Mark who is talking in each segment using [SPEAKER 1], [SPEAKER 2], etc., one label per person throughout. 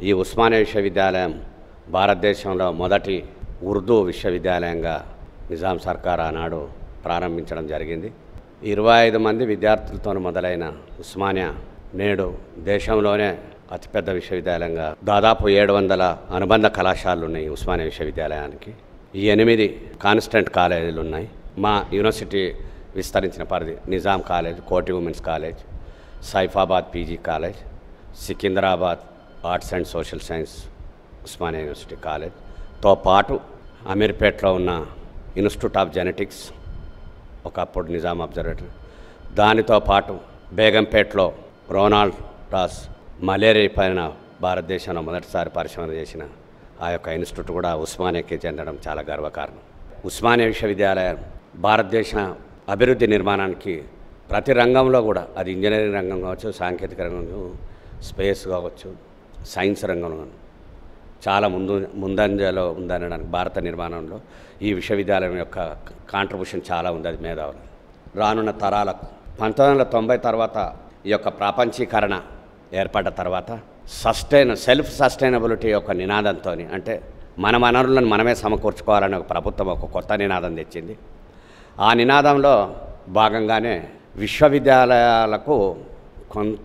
[SPEAKER 1] ఈ ఉస్మానియా విశ్వవిద్యాలయం భారతదేశంలో మొదటి ఉర్దూ విశ్వవిద్యాలయంగా నిజాం సర్కార్ ఆనాడు ప్రారంభించడం జరిగింది ఇరవై ఐదు మంది విద్యార్థులతో మొదలైన ఉస్మానియా నేడు దేశంలోనే అతిపెద్ద విశ్వవిద్యాలయంగా దాదాపు ఏడు వందల అనుబంధ కళాశాలలు ఉన్నాయి ఉస్మానియా విశ్వవిద్యాలయానికి ఈ ఎనిమిది కాన్స్టెంట్ కాలేజీలు ఉన్నాయి మా యూనివర్సిటీ విస్తరించిన పరిధి Nizam college Koti women's college Saifabad PG college Secunderabad arts and social science Osmania university కాలేజ్తో పాటు అమీర్పేట్లో ఉన్న ఇన్స్టిట్యూట్ ఆఫ్ జెనెటిక్స్ ఒకప్పుడు నిజాం అబ్జర్వేటరీ దానితో పాటు బేగంపేటలో రోనాల్డ్ రాస్ మలేరియా పైన భారతదేశంలో మొదటిసారి పరిశోధన చేసిన ఆ యొక్క ఇన్స్టిట్యూట్ కూడా ఉస్మానియాకి చెందడం చాలా గర్వకారణం ఉస్మానియా విశ్వవిద్యాలయం భారతదేశ అభివృద్ధి నిర్మాణానికి ప్రతి రంగంలో కూడా అది ఇంజనీరింగ్ రంగం కావచ్చు సాంకేతిక రంగం కావచ్చు, స్పేస్ కావచ్చు సైన్స్ రంగంలో చాలా ముందు ముందంజలో ఉందనడానికి భారత నిర్మాణంలో ఈ విశ్వవిద్యాలయం యొక్క కాంట్రిబ్యూషన్ చాలా ఉంది అది మేధావులు రానున్న తరాలకు పంతొమ్మిది వందల తొంభై తర్వాత ఈ యొక్క ప్రాపంచీకరణ ఏర్పడ్డ తర్వాత సస్టైన్ సెల్ఫ్ సస్టైనబిలిటీ యొక్క నినాదంతో అంటే మన వనరులను మనమే సమకూర్చుకోవాలని ఒక ప్రభుత్వం ఒక కొత్త నినాదం తెచ్చింది ఆ నినాదంలో భాగంగానే విశ్వవిద్యాలయాలకు కొంత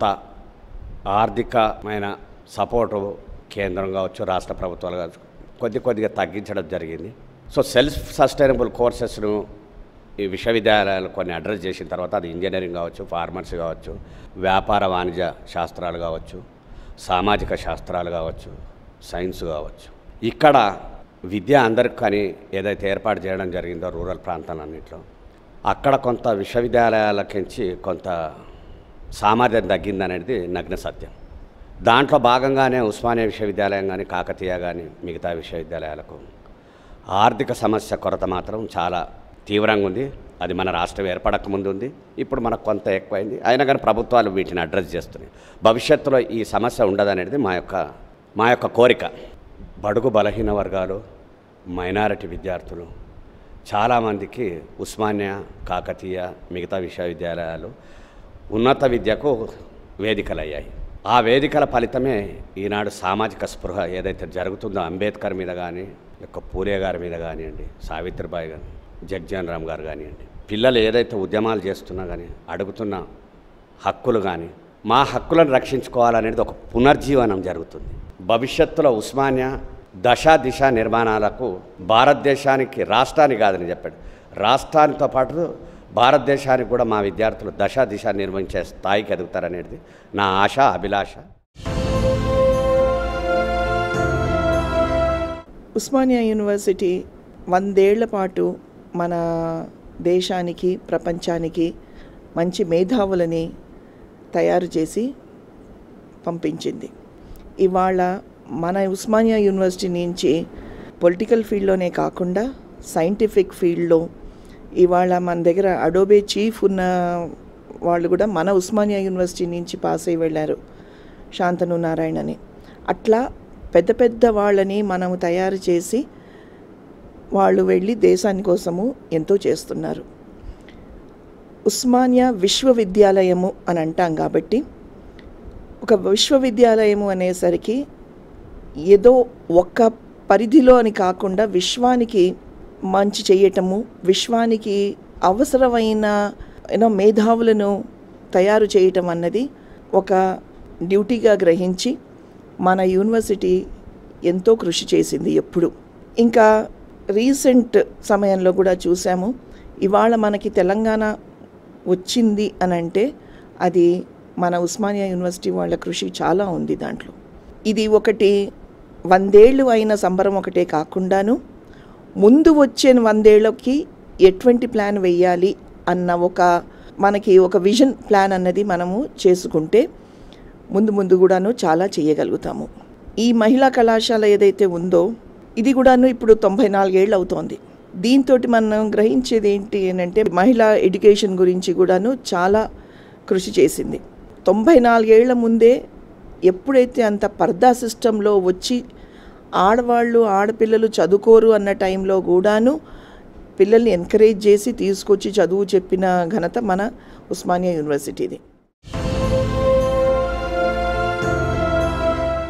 [SPEAKER 1] ఆర్థికమైన సపోర్టు కేంద్రం కావచ్చు రాష్ట్ర ప్రభుత్వాలు కావచ్చు కొద్ది కొద్దిగా తగ్గించడం జరిగింది సో సెల్ఫ్ సస్టైనబుల్ కోర్సెస్ను ఈ విశ్వవిద్యాలయాలు కొన్ని అడ్రస్ చేసిన తర్వాత అది ఇంజనీరింగ్ కావచ్చు ఫార్మసీ కావచ్చు వ్యాపార వాణిజ్య శాస్త్రాలు కావచ్చు సామాజిక శాస్త్రాలు కావచ్చు సైన్స్ కావచ్చు ఇక్కడ విద్య అందరికి కానీ ఏదైతే ఏర్పాటు చేయడం జరిగిందో రూరల్ ప్రాంతాలన్నింటిలో అక్కడ కొంత విశ్వవిద్యాలయాలకించి కొంత సామర్థ్యం తగ్గిందనేది నగ్న సత్యం దాంట్లో భాగంగానే ఉస్మానియా విశ్వవిద్యాలయం కానీ కాకతీయ కానీ మిగతా విశ్వవిద్యాలయాలకు ఆర్థిక సమస్య కొరత మాత్రం చాలా తీవ్రంగా ఉంది అది మన రాష్ట్రం ఏర్పడక ముందు ఉంది ఇప్పుడు మనకు కొంత ఎక్కువైంది అయినా కానీ ప్రభుత్వాలు వీటిని అడ్రస్ చేస్తున్నాయి భవిష్యత్తులో ఈ సమస్య ఉండదనేది మా యొక్క మా యొక్క కోరిక బడుగు బలహీన వర్గాలు మైనారిటీ విద్యార్థులు చాలామందికి ఉస్మానియా కాకతీయ మిగతా విశ్వవిద్యాలయాలు ఉన్నత విద్యకు వేదికలయ్యాయి ఆ వేదికల ఫలితమే ఈనాడు సామాజిక స్పృహ ఏదైతే జరుగుతుందో అంబేద్కర్ మీద కానీ యొక్క పూలే గారి మీద కానివ్వండి సావిత్రిబాయి కానీ జగ్జీవన్ రామ్ గారు కానివ్వండి పిల్లలు ఏదైతే ఉద్యమాలు చేస్తున్నా కానీ అడుగుతున్న హక్కులు కానీ మా హక్కులను రక్షించుకోవాలనేది ఒక పునర్జీవనం జరుగుతుంది భవిష్యత్తులో ఉస్మానియా దశ దిశ నిర్మాణాలకు భారతదేశానికి రాష్ట్రానికి కాదని చెప్పాడు రాష్ట్రానితో పాటు భారతదేశానికి కూడా మా విద్యార్థులు దశ దిశ నిర్వహించే స్థాయికి ఎదుగుతారనేది నా ఆశ అభిలాష
[SPEAKER 2] ఉస్మానియా యూనివర్సిటీ వందేళ్ల పాటు మన దేశానికి ప్రపంచానికి మంచి మేధావులని తయారు చేసి పంపించింది ఇవాళ మన ఉస్మానియా యూనివర్సిటీ నుంచి పొలిటికల్ ఫీల్డ్లోనే కాకుండా సైంటిఫిక్ ఫీల్డ్లో ఇవాళ మన దగ్గర అడోబే చీఫ్ ఉన్న వాళ్ళు కూడా మన ఉస్మానియా యూనివర్సిటీ నుంచి పాస్ అయి వెళ్ళారు శాంతను నారాయణ అని అట్లా పెద్ద పెద్ద వాళ్ళని మనము తయారు చేసి వాళ్ళు వెళ్ళి దేశాని కోసము ఎంతో చేస్తున్నారు ఉస్మానియా విశ్వవిద్యాలయము అని అంటాం కాబట్టి ఒక విశ్వవిద్యాలయము అనేసరికి ఏదో ఒక్క పరిధిలో అని కాకుండా విశ్వానికి మంచి చేయటము విశ్వానికి అవసరమైన ఏదో మేధావులను తయారు చేయటం అన్నది ఒక డ్యూటీగా గ్రహించి మన యూనివర్సిటీ ఎంతో కృషి చేసింది ఎప్పుడు ఇంకా రీసెంట్ సమయంలో కూడా చూసాము ఇవాళ మనకి తెలంగాణ వచ్చింది అని అంటే అది మన ఉస్మానియా యూనివర్సిటీ వాళ్ళ కృషి చాలా ఉంది దాంట్లో ఇది ఒకటి వందేళ్ళు అయిన సంబరం ఒకటే కాకుండాను ముందు వచ్చే వందేళ్ళకి ఎటువంటి ప్లాన్ వెయ్యాలి అన్న ఒక మనకి ఒక విజన్ ప్లాన్ అన్నది మనము చేసుకుంటే ముందు ముందు కూడాను చాలా చేయగలుగుతాము ఈ మహిళా కళాశాల ఏదైతే ఉందో ఇది కూడాను ఇప్పుడు తొంభై నాలుగేళ్ళు అవుతోంది దీంతో మనం గ్రహించేది ఏంటి అంటే మహిళా ఎడ్యుకేషన్ గురించి కూడాను చాలా కృషి చేసింది తొంభై నాలుగేళ్ల ముందే ఎప్పుడైతే అంత పర్దా సిస్టంలో వచ్చి ఆడవాళ్ళు ఆడపిల్లలు చదువుకోరు అన్న టైంలో కూడాను పిల్లల్ని ఎంకరేజ్ చేసి తీసుకొచ్చి చదువు చెప్పిన ఘనత మన ఉస్మానియా యూనివర్సిటీది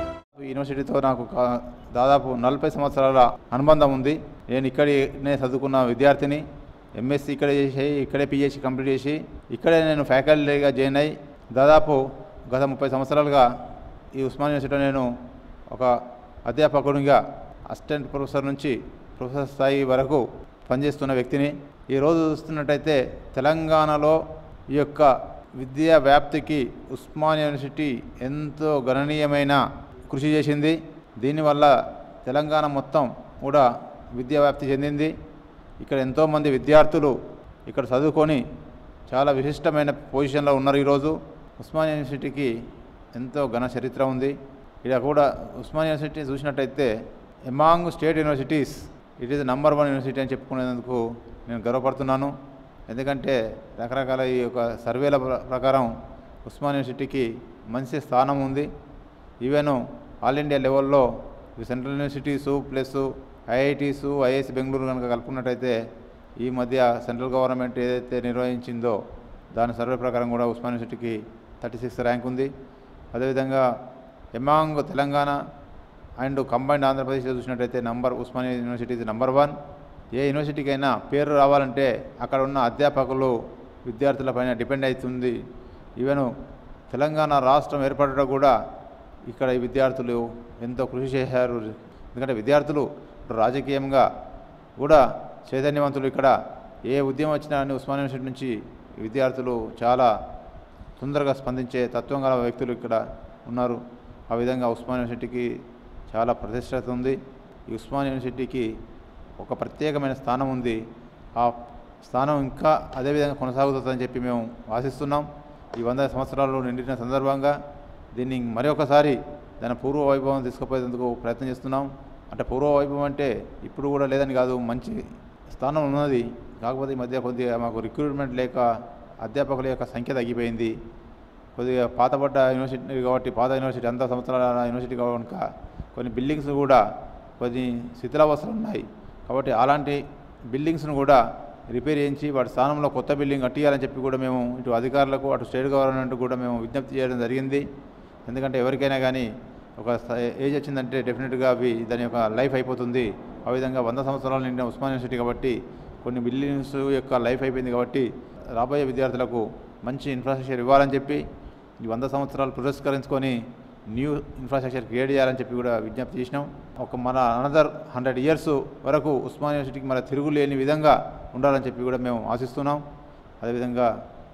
[SPEAKER 3] ఈ యూనివర్సిటీతో నాకు కా- దాదాపు నలభై సంవత్సరాల అనుబంధం ఉంది నేను ఇక్కడనే చదువుకున్న విద్యార్థిని ఎంఎస్సి ఇక్కడే చేసి ఇక్కడే పిహెచ్సి కంప్లీట్ చేసి ఇక్కడే నేను ఫ్యాకల్టీగా జాయిన్ అయ్యి దాదాపు గత ముప్పై సంవత్సరాలుగా ఈ ఉస్మాన్ యూనివర్సిటీలో నేను ఒక అధ్యాపకునిగా అసిస్టెంట్ ప్రొఫెసర్ నుంచి ప్రొఫెసర్ స్థాయి వరకు పనిచేస్తున్న వ్యక్తిని ఈరోజు చూస్తున్నట్టయితే తెలంగాణలో ఈ యొక్క విద్యా వ్యాప్తికి ఉస్మాన్ యూనివర్సిటీ ఎంతో గణనీయమైన కృషి చేసింది దీనివల్ల తెలంగాణ మొత్తం కూడా విద్యా వ్యాప్తి చెందింది ఇక్కడ ఎంతోమంది విద్యార్థులు ఇక్కడ చదువుకొని చాలా విశిష్టమైన పొజిషన్లో ఉన్నారు ఈరోజు ఉస్మాన్ యూనివర్సిటీకి ఎంతో ఘన చరిత్ర ఉంది ఇక్కడ కూడా ఉస్మాన్ యూనివర్సిటీ చూసినట్టయితే among state universities it is number one university అని చెప్పుకునేందుకు నేను గర్వపడుతున్నాను ఎందుకంటే రకరకాల ఈ యొక్క సర్వేల ప్ర- ప్రకారం ఉస్మాన్ యూనివర్సిటీకి మంచి స్థానం ఉంది ఈవెన్ ఆల్ ఇండియా లెవెల్లో ఈ central universities plus IITs IIS Bengaluru కనుక కలుపుకున్నట్టయితే ఈ మధ్య సెంట్రల్ గవర్నమెంట్ ఏదైతే నిర్వహించిందో దాని సర్వే ప్రకారం కూడా ఉస్మాన్ యూనివర్సిటీకి థర్టీ సిక్స్ ర్యాంక్ ఉంది అదేవిధంగా ఎమాంగ్ తెలంగాణ అండ్ కంబైన్డ్ ఆంధ్రప్రదేశ్లో చూసినట్టయితే number Osmania university is number one ఏ యూనివర్సిటీకైనా పేరు రావాలంటే అక్కడ ఉన్న అధ్యాపకులు విద్యార్థులపైన డిపెండ్ అవుతుంది ఈవెన్ తెలంగాణ రాష్ట్రం ఏర్పడడం కూడా ఇక్కడ ఈ విద్యార్థులు ఎంతో కృషి చేశారు ఎందుకంటే విద్యార్థులు ఇప్పుడు రాజకీయంగా కూడా చైతన్యవంతులు ఇక్కడ ఏ ఉద్యమం వచ్చినా కానీ ఉస్మాన్ యూనివర్సిటీ నుంచి విద్యార్థులు చాలా తొందరగా స్పందించే తత్వం గల వ్యక్తులు ఇక్కడ ఉన్నారు ఆ విధంగా ఉస్మాన్ యూనివర్సిటీకి చాలా ప్రతిష్టత ఉంది ఈ ఉస్మాన్ యూనివర్సిటీకి ఒక ప్రత్యేకమైన స్థానం ఉంది ఆ స్థానం ఇంకా అదేవిధంగా కొనసాగుతుందని చెప్పి మేము ఆశిస్తున్నాం ఈ వంద సంవత్సరాలు నిండిన సందర్భంగా దీన్ని మరొకసారి దాని పూర్వ వైభవం తీసుకుపోయేందుకు ప్రయత్నం చేస్తున్నాం అంటే పూర్వ వైభవం అంటే ఇప్పుడు కూడా లేదని కాదు మంచి స్థానం ఉన్నది కాకపోతే ఈ మధ్య కొద్దిగా మాకు రిక్రూట్మెంట్ లేక అధ్యాపకుల యొక్క సంఖ్య తగ్గిపోయింది కొద్దిగా పాతపడ్డ యూనివర్సిటీ కాబట్టి పాత యూనివర్సిటీ అంత సంవత్సరాల యూనివర్సిటీ కనుక కొన్ని బిల్డింగ్స్ కూడా కొన్ని శిథిలావస్థలు ఉన్నాయి కాబట్టి అలాంటి బిల్డింగ్స్ను కూడా రిపేర్ చేయించి వాటి స్థానంలో కొత్త బిల్డింగ్ కట్టియాలని చెప్పి కూడా మేము ఇటు అధికారులకు అటు స్టేట్ గవర్నమెంట్ కూడా మేము విజ్ఞప్తి చేయడం జరిగింది ఎందుకంటే ఎవరికైనా కానీ ఒక స్థ- ఏజ్ వచ్చిందంటే డెఫినెట్గా అవి దాని యొక్క లైఫ్ అయిపోతుంది ఆ విధంగా వంద సంవత్సరాలు నిండిన ఉస్మాన్ యూనివర్సిటీ కాబట్టి కొన్ని బిల్డింగ్స్ యొక్క లైఫ్ అయిపోయింది కాబట్టి రాబోయే విద్యార్థులకు మంచి ఇన్ఫ్రాస్ట్రక్చర్ ఇవ్వాలని చెప్పి ఈ వంద సంవత్సరాలు పురస్కరించుకొని న్యూ ఇన్ఫ్రాస్ట్రక్చర్ క్రియేట్ చేయాలని చెప్పి కూడా విజ్ఞప్తి చేసినాం ఒక మన అనదర్ హండ్రెడ్ ఇయర్స్ వరకు ఉస్మాన్ యూనివర్సిటీకి మన తిరుగులేని విధంగా ఉండాలని చెప్పి కూడా మేము ఆశిస్తున్నాం అదేవిధంగా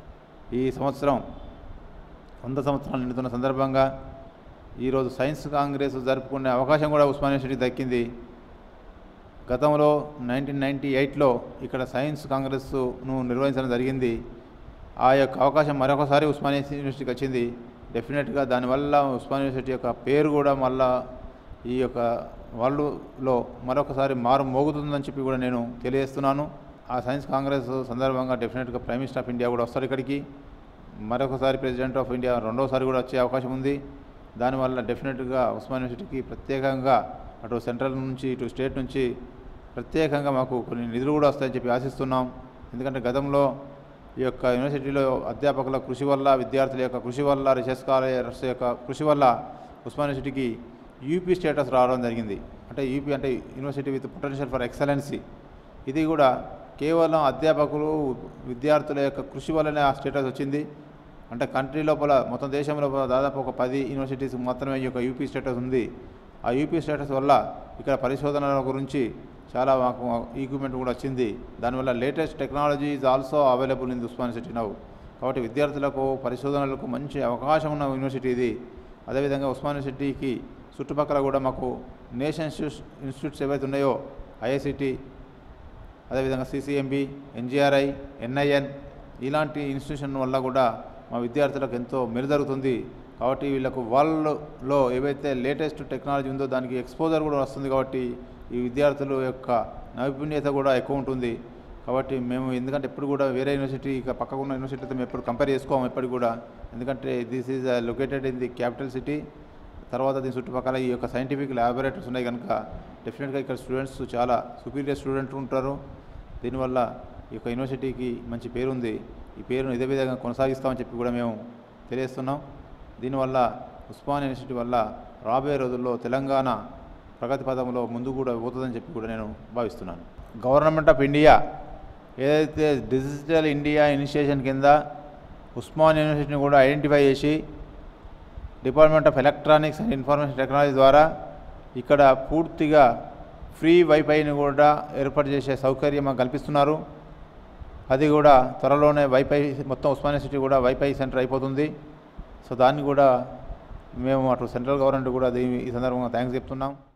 [SPEAKER 3] ఈ సంవత్సరం వంద సంవత్సరాలు నిండుతున్న సందర్భంగా ఈరోజు సైన్స్ కాంగ్రెస్ జరుపుకునే అవకాశం కూడా ఉస్మాన్ యూనివర్సిటీ దక్కింది గతంలో నైన్టీన్ నైంటీ ఎయిట్లో ఇక్కడ సైన్స్ కాంగ్రెస్ను నిర్వహించడం జరిగింది ఆ యొక్క అవకాశం మరొకసారి ఉస్మానియా యూనివర్సిటీకి వచ్చింది డెఫినెట్గా దానివల్ల ఉస్మానియా యూనివర్సిటీ యొక్క పేరు కూడా మళ్ళా ఈ యొక్క వాళ్ళలో మరొకసారి మారు మోగుతుందని చెప్పి కూడా నేను తెలియజేస్తున్నాను ఆ సైన్స్ కాంగ్రెస్ సందర్భంగా డెఫినెట్గా ప్రైమ్ మినిస్టర్ ఆఫ్ ఇండియా కూడా వస్తారు ఇక్కడికి మరొకసారి ప్రెసిడెంట్ ఆఫ్ ఇండియా రెండోసారి కూడా వచ్చే అవకాశం ఉంది దానివల్ల డెఫినెట్గా ఉస్మాన్ యూనివర్సిటీకి ప్రత్యేకంగా అటు సెంట్రల్ నుంచి ఇటు స్టేట్ నుంచి ప్రత్యేకంగా మాకు కొన్ని నిధులు కూడా వస్తాయని చెప్పి ఆశిస్తున్నాం ఎందుకంటే గతంలో ఈ యొక్క యూనివర్సిటీలో అధ్యాపకుల కృషి వల్ల విద్యార్థుల యొక్క కృషి వల్ల రీసెర్చ్ స్కాలర్స్ యొక్క కృషి వల్ల ఉస్మాన్ యూనివర్సిటీకి యూపీ స్టేటస్ రావడం జరిగింది అంటే యూపీ అంటే university with potential for excellency ఇది కూడా కేవలం అధ్యాపకులు విద్యార్థుల యొక్క కృషి వల్లనే ఆ స్టేటస్ వచ్చింది అంటే కంట్రీ లోపల మొత్తం దేశం లోపల దాదాపు ఒక పది యూనివర్సిటీస్ మాత్రమే ఈ యొక్క యూపీ స్టేటస్ ఉంది ఆ యూపీ స్టేటస్ వల్ల ఇక్కడ పరిశోధనల గురించి చాలా మాకు ఈక్విప్మెంట్ కూడా వచ్చింది దానివల్ల latest technology is also available in Osman university నవ్వు కాబట్టి విద్యార్థులకు పరిశోధనలకు మంచి అవకాశం ఉన్న యూనివర్సిటీ ఇది అదేవిధంగా ఉస్మాన్ యూనివర్సిటీకి చుట్టుపక్కల కూడా మాకు నేషన్ ఇన్స్టిట్యూట్స్ ఇన్స్టిట్యూట్స్ ఏవైతే ఉన్నాయో ఐఐసిటి అదేవిధంగా సిసిఎంబి ఎన్జిఆర్ఐ ఎన్ఐఎన్ ఇలాంటి ఇన్స్టిట్యూషన్ వల్ల కూడా మా విద్యార్థులకు ఎంతో మెరుజరుగుతుంది కాబట్టి వీళ్ళకు వాళ్ళలో ఏవైతే లేటెస్ట్ టెక్నాలజీ ఉందో దానికి ఎక్స్పోజర్ కూడా వస్తుంది కాబట్టి ఈ విద్యార్థుల యొక్క నైపుణ్యత కూడా ఎక్కువ ఉంటుంది కాబట్టి మేము ఎందుకంటే ఎప్పుడు కూడా వేరే యూనివర్సిటీ ఇక పక్కకున్న యూనివర్సిటీతో మేము ఎప్పుడు కంపేర్ చేసుకోము ఎప్పటికి కూడా ఎందుకంటే this is located in the capital city తర్వాత దీని చుట్టుపక్కల ఈ యొక్క సైంటిఫిక్ ల్యాబొరేటరీస్ ఉన్నాయి కనుక డెఫినెట్గా ఇక్కడ స్టూడెంట్స్ చాలా సుపీరియర్ స్టూడెంట్ ఉంటారు దీనివల్ల ఈ యొక్క యూనివర్సిటీకి మంచి పేరు ఉంది ఈ పేరును ఇదే విధంగా కొనసాగిస్తామని చెప్పి కూడా మేము తెలియజేస్తున్నాం దీనివల్ల ఉస్మాన్ యూనివర్సిటీ వల్ల రాబోయే రోజుల్లో తెలంగాణ ప్రగతి పదంలో ముందు కూడా పోతుందని చెప్పి కూడా నేను భావిస్తున్నాను గవర్నమెంట్ ఆఫ్ ఇండియా ఏదైతే డిజిటల్ ఇండియా ఇనిషియేషన్ కింద ఉస్మాన్ యూనివర్సిటీని కూడా ఐడెంటిఫై చేసి department of electronics and information technology ద్వారా ఇక్కడ పూర్తిగా ఫ్రీ వైఫైని కూడా ఏర్పాటు చేసే సౌకర్యం మాకు కల్పిస్తున్నారు అది కూడా త్వరలోనే వైఫై మొత్తం ఉస్మానియా సిటీ కూడా వైఫై సెంటర్ అయిపోతుంది సో దాన్ని కూడా మేము అటు సెంట్రల్ గవర్నమెంట్ కూడా దీని ఈ సందర్భంగా థ్యాంక్స్ చెప్తున్నాం